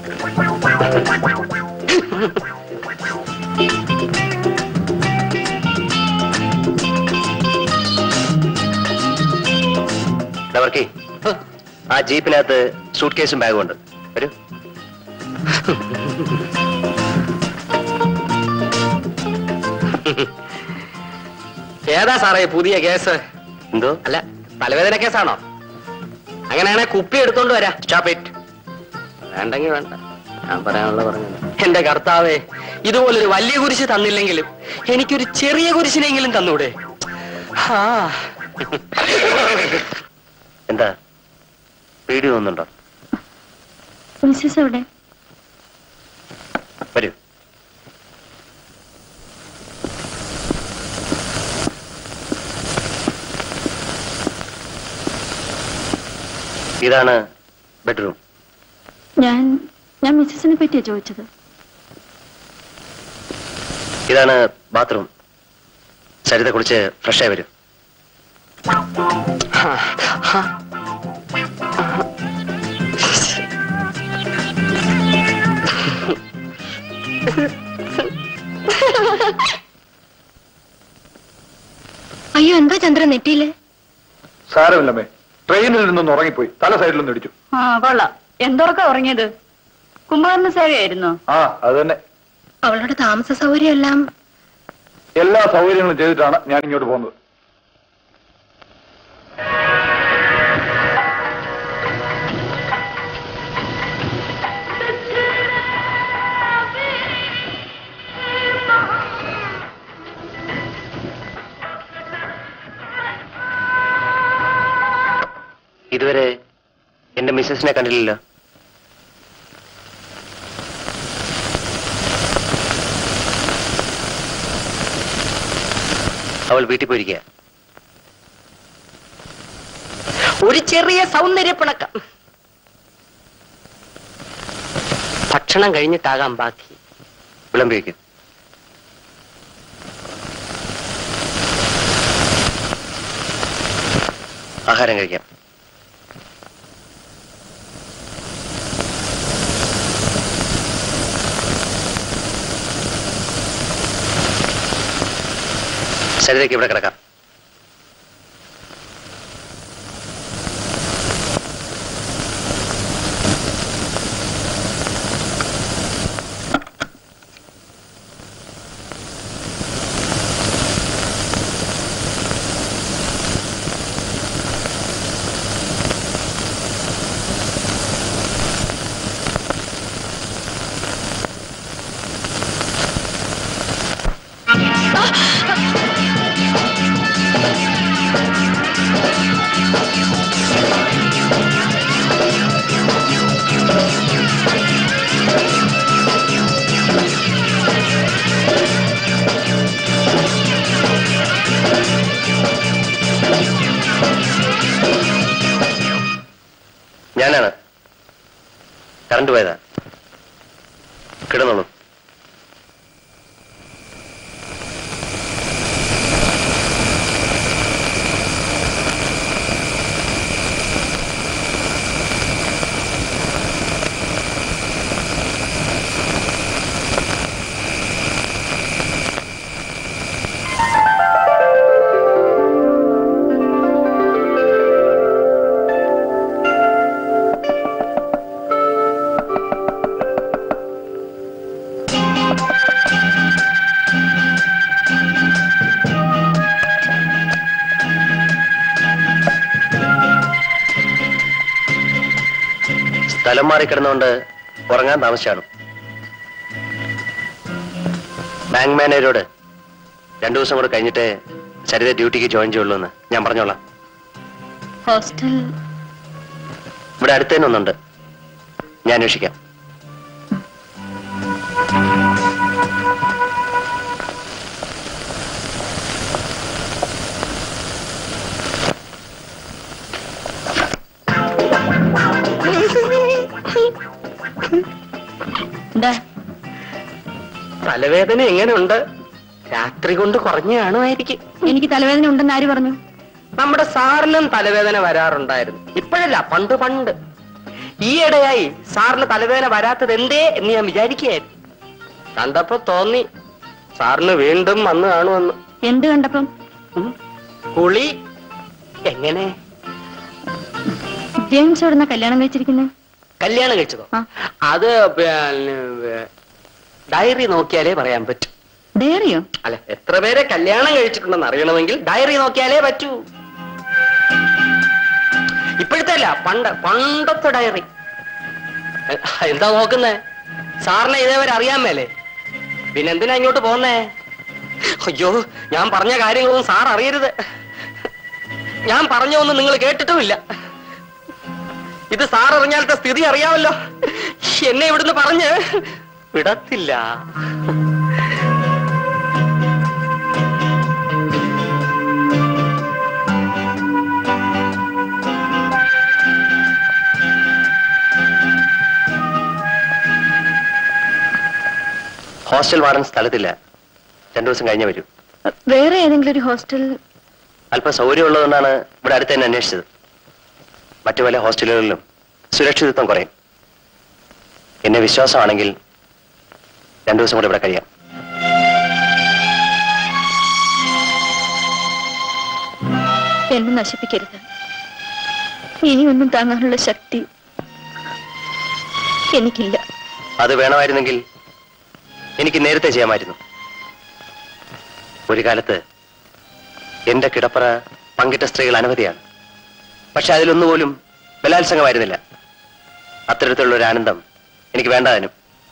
വർക്കി ആ ജീപ്പിനകത്ത് സൂട്ട് കേസും ബാഗും ഉണ്ട് വരൂ ഏതാ സാറേ പുതിയ കേസ് എന്തോ അല്ല തലവേദന കേസാണോ അങ്ങനെയാണെ കുപ്പി എടുത്തോണ്ട് വരാം സ്റ്റോപ്പ് ഇറ്റ് വേണ്ടെങ്കിൽ വേണ്ട ഞാൻ പറയാനുള്ള പറഞ്ഞു എന്റെ കർത്താവേ ഇതുപോലൊരു വലിയ കുരിശ് തന്നില്ലെങ്കിലും എനിക്കൊരു ചെറിയ കുരിശിനെങ്കിലും തന്നൂടെ ആ എന്താ പേടി തോന്നുന്നുണ്ടോ മിസ്സസ് എവിടെ വരൂ ഇതാണ് ബെഡ്റൂം ഞാൻ ഞാൻ മിസ്സസിനെ പറ്റിയാ ചോദിച്ചത് ഇതാണ് ബാത്റൂം സരിത കുളിച്ച് ഫ്രഷായി വരും അയ്യോ എന്താ ചന്ദ്രൻ നെറ്റിയില് സാരമില്ലമ്മേ ട്രെയിനിൽ നിന്നൊന്ന് ഉറങ്ങിപ്പോയി തല സൈഡിലൊന്ന് ഇടിച്ചു ആ കൊള്ളാം എന്തൊറക്ക ഉറങ്ങിയത് കുംഭകർണ സേവയായിരുന്നോ ആ അത് തന്നെ അവളുടെ താമസ സൗകര്യം എല്ലാം എല്ലാ സൗകര്യങ്ങളും ചെയ്തിട്ടാണ് ഞാൻ ഇങ്ങോട്ട് പോകുന്നത് ഇതുവരെ എന്റെ മിസ്സസിനെ കണ്ടില്ലല്ലോ അവൾ വീട്ടിൽ പോയിരിക്കുക ഒരു ചെറിയ സൗന്ദര്യപ്പിണക്കം ഭക്ഷണം കഴിഞ്ഞിട്ടാകാം ബാക്കി വിളമ്പി വയ്ക്കും ആഹാരം കഴിക്കാം സരിതയ്ക്ക് ഇവിടെ കിടക്കാം ഞാനാണ് കറണ്ട് പോയതാ കിടന്നോളൂ സ്ഥലം മാറി കിടന്നുകൊണ്ട് ഉറങ്ങാൻ താമസിച്ചാണ് ബാങ്ക് മാനേജരോട് രണ്ടു ദിവസം കൂടെ കഴിഞ്ഞിട്ട് സരിത ഡ്യൂട്ടിക്ക് ജോയിൻ ചെയ്യുള്ളൂ എന്ന് ഞാൻ പറഞ്ഞോളാം ഹോസ്റ്റൽ ഇവിടെ അടുത്ത് തന്നെ ഒന്നുണ്ട് ഞാൻ അന്വേഷിക്കാം എന്താ തലവേദന എങ്ങനെയുണ്ട് രാത്രി കൊണ്ട് കുറഞ്ഞു കാണുമായിരിക്കും എനിക്ക് തലവേദന ഉണ്ടെന്ന് ആര് പറഞ്ഞു നമ്മുടെ സാറിനും തലവേദന വരാറുണ്ടായിരുന്നു ഇപ്പോഴല്ല പണ്ട് പണ്ട് ഈയിടെയായി സാറിന് തലവേദന വരാത്തത് എന്തേ എന്ന് ഞാൻ വിചാരിക്കുകയായിരുന്നു കണ്ടപ്പോ തോന്നി സാറിന് വീണ്ടും വന്ന് കാണുമെന്ന് എന്ത് കണ്ടപ്പം ഉം. കുളി എങ്ങനെ ജെയിംസ് എവിടുന്ന കല്യാണം കഴിച്ചിരിക്കുന്നത് കല്യാണം കഴിച്ചതോ ആ. അത് പിന്നെ ഡയറി നോക്കിയാലേ പറയാൻ പറ്റൂ ഡയറിയോ അല്ല എത്ര പേരെ കല്യാണം കഴിച്ചിട്ടുണ്ടെന്ന് അറിയണമെങ്കിൽ ഡയറി നോക്കിയാലേ പറ്റൂ ഇപ്പോഴത്തെ അല്ല പണ്ട് പണ്ടത്തെ ഡയറി എ, എന്താ നോക്കുന്നേ സാറിനെ ഇതേവരെ അറിയാൻ മേലേ പിന്നെ എന്തിനാ ഇങ്ങോട്ട് പോന്നേ അയ്യോ ഞാൻ പറഞ്ഞ കാര്യങ്ങളൊന്നും സാർ അറിയരുത് ഞാൻ പറഞ്ഞൊന്നും നിങ്ങൾ കേട്ടിട്ടുമില്ല ഇത് സാർ അറിഞ്ഞാലത്തെ സ്ഥിതി അറിയാമല്ലോ എന്നെ ഇവിടുന്ന് പറഞ്ഞ് വിടത്തില്ല ഹോസ്റ്റൽ വാർഡൻ സ്ഥലത്തില്ല രണ്ടു ദിവസം കഴിഞ്ഞേ വരൂ വേറെ ഏതെങ്കിലും ഒരു ഹോസ്റ്റൽ അല്പം സൗകര്യമുള്ളതുകൊണ്ടാണ് ഇവിടെ അടുത്ത് തന്നെ അന്വേഷിച്ചത് മറ്റു പല ഹോസ്റ്റലുകളിലും സുരക്ഷിതത്വം കുറയും എന്നെ വിശ്വാസമാണെങ്കിൽ രണ്ടു ദിവസം കൂടെ ഇവിടെ കഴിയാം എന്നെ നശിപ്പിക്കരുത് ഇനി ഒന്നും താങ്ങാനുള്ള ശക്തി എനിക്കില്ല അത് വേണമായിരുന്നെങ്കിൽ എനിക്ക് നേരത്തെ ചെയ്യാമായിരുന്നു ഒരു കാലത്ത് എന്റെ കിടപ്പറ പങ്കിട്ട സ്ത്രീകൾ അനവധിയാണ് പക്ഷെ അതിലൊന്നുപോലും ബലാത്സംഗമായിരുന്നില്ല അത്തരത്തിലുള്ള ഒരു ആനന്ദം എനിക്ക് വേണ്ടതിനും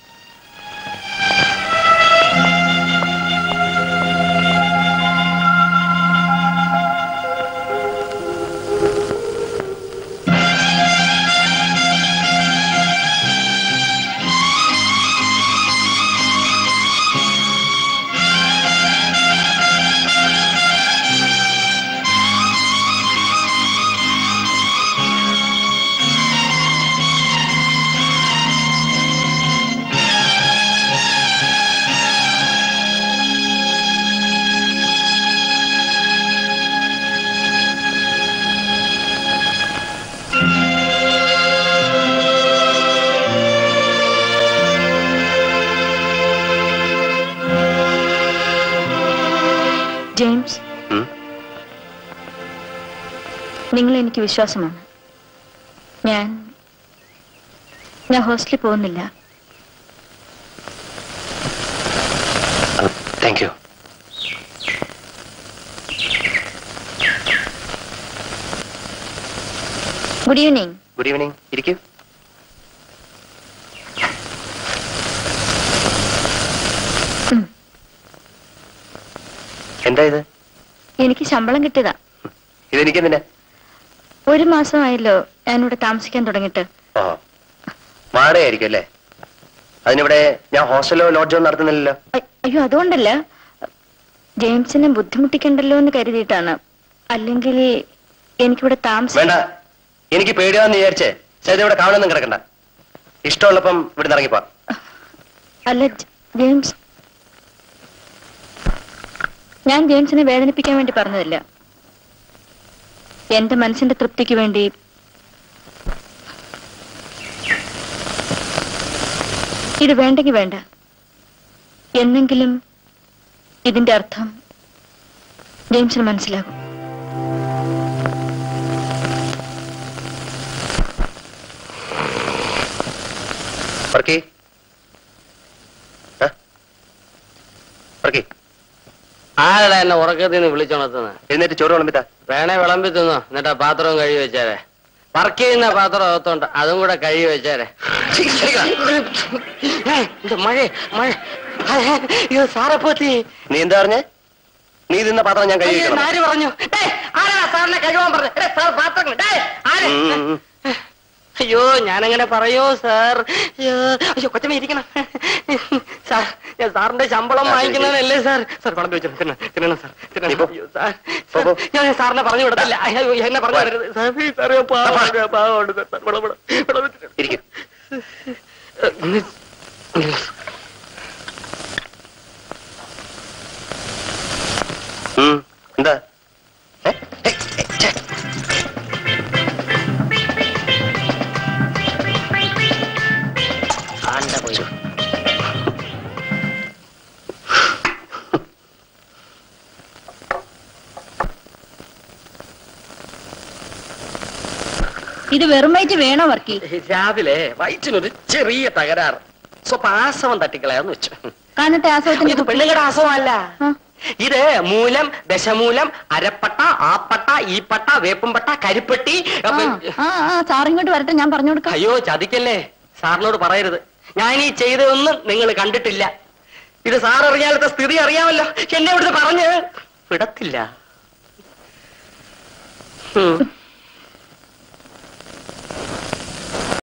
ജെയിംസ് ഉം? നിങ്ങൾ എനിക്ക് വിശ്വാസമാണ് ഞാൻ ഞാൻ ഹോസ്റ്റലിൽ പോകുന്നില്ല thank you good evening good evening ഇരിക്കൂ ഉം. എന്താ ഇത് എനിക്ക് ശമ്പളം കിട്ടിയതാ ഇതെനിക്കെന്തിനാ ഒരു മാസമായല്ലോ ഞാനിവിടെ താമസിക്കാൻ തുടങ്ങിയിട്ട് ഓ വാടകയായിരിക്കും അല്ലേ അതിനിവിടെ ഞാൻ ഹോസ്റ്റലോ ലോഡ്ജോ നടത്തുന്നില്ലല്ലോ അ- അയ്യോ അതുകൊണ്ടല്ല ജെയിംസിനെ ബുദ്ധിമുട്ടിക്കണ്ടല്ലോ എന്ന് കരുതിയിട്ടാണ് അല്ലെങ്കിൽ എനിക്കിവിടെ താമസം വേണ്ട എനിക്ക് പേടിയാന്ന് വിചാരിച്ചേ സരിത ഇവിടെ കാണുന്നൊന്നും കിടക്കണ്ട ഇഷ്ടമുള്ളപ്പം ഇവിടെ ഇറങ്ങിപ്പോ അല്ല ജ- ജെയിംസ് ഞാൻ ജെയിംസിനെ വേദനിപ്പിക്കാൻ വേണ്ടി പറഞ്ഞതല്ല എന്റെ മനസ്സിന്റെ തൃപ്തിക്ക് വേണ്ടി ഇത് വേണ്ടെങ്കിൽ വേണ്ട എന്നെങ്കിലും ഇതിന്റെ അർത്ഥം ജെയിംസിന് മനസ്സിലാകും പറക്കി പറക്കി ആരടാ എന്നെ ഉറക്കത്തിൽ നിന്ന് വിളിച്ചുണർത്തുന്നത് എഴുന്നേറ്റ് ചോറ് വിളമ്പിത്താ വേണേ വിളമ്പി തിന്നോ എന്നിട്ട് ആ പാത്രവും കഴുകി വെച്ചേരെ വർക്ക് ചെയ്യുന്ന പാത്രം അകത്തോണ്ട് അതും കൂടെ കഴുകി വെച്ചേരെ ഏയ്, ഇത് മഴ മഴ അയ്യോ സാറെ പോത്തി നീ എന്താ പറഞ്ഞേ നീ തിന്ന പാത്രം ഞാൻ കൈ അയ്യോ, ആര് പറഞ്ഞു ഡേയ്, ആരാ സാറിനെ കഴുകാൻ പറഞ്ഞു ഡേയ്, സാർ പാത്രങ്ങൾ ഡേയ്, ആര്? അയ്യോ ഞാനങ്ങനെ പറയോ സാർ അയ്യോ അയ്യോ കൊച്ചമ്മ ഇരിക്കണം സാർ ഞാൻ സാറിന്റെ ശമ്പളം വാങ്ങിക്കുന്നതല്ലേ സാർ സാർ പണം വെച്ചു തിന്ന തിന്നണം സാർ തിന്നണം പോ. അയ്യോ സാർ പോ, പോ. ഞാൻ സാറിനെ പറഞ്ഞു വിടത്തില്ല അയ്യോ എന്നെ പറഞ്ഞു വരരുത് സാർ please, സാറേ പാവമാണ് പാവമുണ്ട് സാർ സാർ പണം പണം പണം വെച്ചിട്ട് ഇരിക്കും എന്താ ഏ? ഏയ്, ഏയ്, ഛെ. പണ്ട പോയി ഇത് വെറും വയറ്റ് വേണോ വർക്കി രാവിലെ വയറ്റിനൊരു ചെറിയ തകരാറ് സ്വപ്പം ആസവം തട്ടിക്കളയാന്ന് വെച്ചു കാലത്തെ ആസവത്തിന് ഇത് പെണ്ണുങ്ങളുടെ ആസവമല്ല ആ. ഇത് മൂലം ദശമൂലം അരപ്പട്ട ആപ്പട്ട ഈപ്പട്ട വേപ്പുംപട്ട കരിപ്പെട്ടി ആ, അപ്പൊ- ആ ആ സാറിങ്ങോട്ട് വരട്ടെ ഞാൻ പറഞ്ഞു കൊടുക്കാം അയ്യോ ചതിക്കല്ലേ സാറിനോട് പറയരുത് ഞാൻ ഈ ചെയ്തതൊന്നും നിങ്ങൾ കണ്ടിട്ടില്ല ഇത് സാർ അറിയാത്ത സ്ഥിതി അറിയാമല്ലോ എന്നെ ഇവിടുന്ന് പറഞ്ഞ് വിടത്തില്ല ഉം.